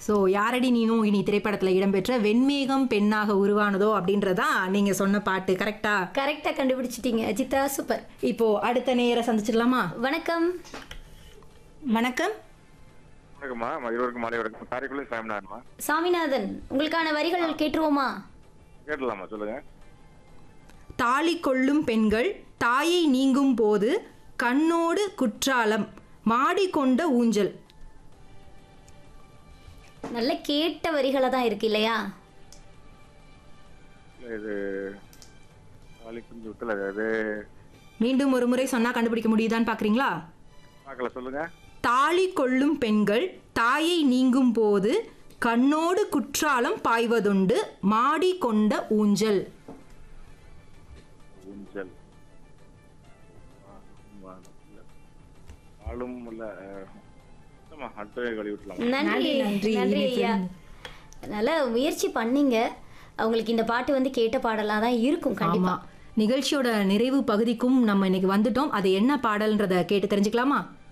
So யாரடி நீனும் இனி திரைப்படத்தில் இடம்பெற்ற வெண்மேகம் பெண்ணாக உருவானதோ அப்படின்றதா நீங்கள் சொன்ன பாட்டு கரெக்டா கரெக்டா கண்டுபிடிச்சிட்டீங்க அஜிதா சூப்பர் இப்போ அடுத்த நேர சந்திச்சிடலாமா வணக்கம் வணக்கம் வணக்கம்மா இருவருக்கும் மாலை வணக்கம் காரைக்குள்ளே சாமினாருமா சாமிநாதன் உங்களுக்கான வரிகள் கேட்டுருவோமா கேட்டலாமா சொல்லுங்க தாலி கொள்ளும் பெண்கள் தாயை நீங்கும் போது கண்ணோடு குற்றாலம் மாடிக்கொண்ட ஊஞ்சல் நல்ல கேட்ட வரிகளா தான் இருக்கு இல்லையா இல்ல, இது காலி குஞ்சு விக்கல அது மீண்டும் ஒரு முறை சொன்னா கண்டுபிடிக்க முடியுதான்னு பார்க்குறீங்களா பார்க்கல சொல்லுங்க தாலி கொள்ளும் பெண்கள் தாயை நீங்கும் போது கண்ணோடு குற்றாலம் பாய்வதுண்டு மாடி கொண்ட ஊஞ்சல் ஊஞ்சல் ஆ, இல்ல. ஆளும் இல்ல ஆமா அடுத்த கழி விட்டலாம் நன்றி நன்றி, நன்றி இனிப்பு. ஐயா நல்ல முயற்சி பண்ணீங்க அவங்களுக்கு இந்த பாட்டு வந்து கேட்ட பாடலா தான் இருக்கும் கண்டிப்பா ஆமா நிகழ்ச்சியோட நிறைவு பகுதிக்கும் நம்ம இன்னைக்கு வந்துட்டோம் அது என்ன பாடல்ன்றத கேட்டு தெரிஞ்சுக்கலாமா